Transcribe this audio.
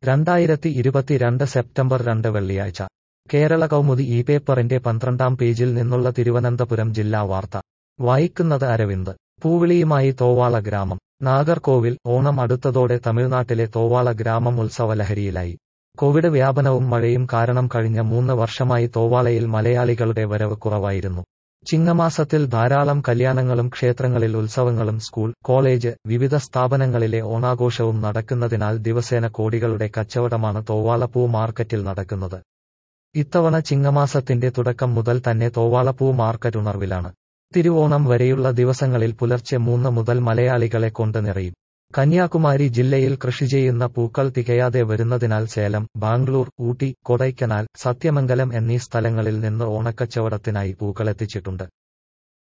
രണ്ടായിരത്തി ഇരുപത്തിരണ്ട് സെപ്റ്റംബർ രണ്ട് വെള്ളിയാഴ്ച കേരള കൗമുദി ഈ പേപ്പറിന്റെ പന്ത്രണ്ടാം പേജിൽ നിന്നുള്ള തിരുവനന്തപുരം ജില്ലാ വാർത്ത വായിക്കുന്നത് അരവിന്ദ് പൂവിളിയുമായി തോവാള ഗ്രാമം നാഗർകോവിൽ ഓണം അടുത്തതോടെ തമിഴ്നാട്ടിലെ തോവാള ഗ്രാമം ഉത്സവലഹരിയിലായി കോവിഡ് വ്യാപനവും മഴയും കാരണം കഴിഞ്ഞ മൂന്ന് വർഷമായി തോവാളയിൽ മലയാളികളുടെ വരവ് കുറവായിരുന്നു ചിങ്ങമാസത്തിൽ ധാരാളം കല്യാണങ്ങളും ക്ഷേത്രങ്ങളിൽ ഉത്സവങ്ങളും സ്കൂൾ കോളേജ് വിവിധ സ്ഥാപനങ്ങളിലെ ഓണാഘോഷവും നടക്കുന്നതിനാൽ ദിവസേന കോടികളുടെ കച്ചവടമാണ് തോവാള പൂ മാർക്കറ്റിൽ നടക്കുന്നത് ഇത്തവണ ചിങ്ങമാസത്തിന്റെ തുടക്കം മുതൽ തന്നെ തോവാള പൂ മാർക്കറ്റ് ഉണർവിലാണ് തിരുവോണം വരെയുള്ള ദിവസങ്ങളിൽ പുലർച്ചെ മൂന്ന് മുതൽ മലയാളികളെ കൊണ്ട് നിറയും കന്യാകുമാരി ജില്ലയിൽ കൃഷി ചെയ്യുന്ന പൂക്കൾ തികയാതെ വരുന്നതിനാൽ സേലം ബാംഗ്ലൂർ ഊട്ടി കൊടൈക്കനാൽ സത്യമംഗലം എന്നീ സ്ഥലങ്ങളിൽ നിന്ന് ഓണക്കച്ചവടത്തിനായി പൂക്കളെത്തിച്ചിട്ടുണ്ട്